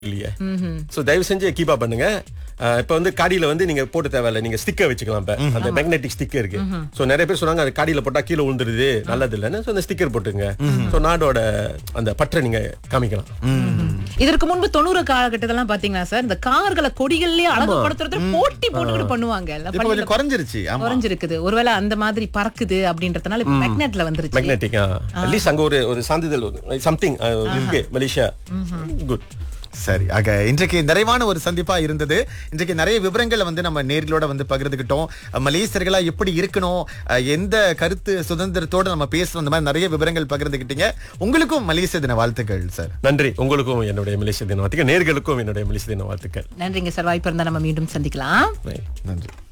இல்லையே சோ தயவு செஞ்சு கீப்பா பண்ணுங்க அஹ், இப்ப வந்து காடியில வந்து நீங்க போட்டு தேவையில்ல நீங்க ஸ்டிக்கர் வச்சுக்கலாம் இப்ப அந்த மேக்னெட்டிக் ஸ்டிக்கர் இருக்கு சோ நிறைய பேர் சொன்னாங்க அது காடியில போட்டா கீழே விழுந்துருது நல்லது இல்லைன்னு சோ அந்த ஸ்டிக்கர் போட்டுங்க சோ நாடோட அந்த பற்றை நீங்க காமிக்கலாம் இதற்கு முன்பு தொண்ணூறு காலகட்டத்தெல்லாம் பாத்தீங்களா சார் இந்த கார்களை கொடிகள்லயே அழகுபடுத்துறது போட்டி போட்டுக்கிட்டு பண்ணுவாங்க இல்ல, இப்ப பள்ளியில கொஞ்சம் குறைஞ்சிருச்சு ஆமா குறைஞ்சிருக்குது ஒருவேளை அந்த மாதிரி பறக்குது அப்படின்றதுனால இப்ப மேக்னெட்ல வந்துருச்சு மேக்னெட்டிக் அட்லீஸ்ட் அங்க ஒரு ஒரு சான்றிதழ் சம்திங் இருக்கு மலேசியா குட் சரி ஆக இன்றைக்கு நிறைவான ஒரு சந்திப்பா இருந்தது இன்றைக்கு நிறைய விவரங்களை வந்து நம்ம நேர்களோட வந்து பகிர்ந்துகிட்டோம் மலேசியர்களா எப்படி இருக்கணும் அஹ், எந்த கருத்து சுதந்திரத்தோட நம்ம பேசணும் அந்த மாதிரி நிறைய விவரங்கள் பகிர்ந்துகிட்டீங்க உங்களுக்கும் மலேசிய தின வாழ்த்துக்கள் சார் நன்றி உங்களுக்கும் என்னுடைய மலேசிய தின வாழ்த்துக்கள் நேர்களுக்கும் என்னுடைய மலேசிய தின வாழ்த்துக்கள் நன்றிங்க சார் வாய்ப்பு இருந்தா நம்ம மீண்டும் சந்திக்கலாம் Right. நன்றி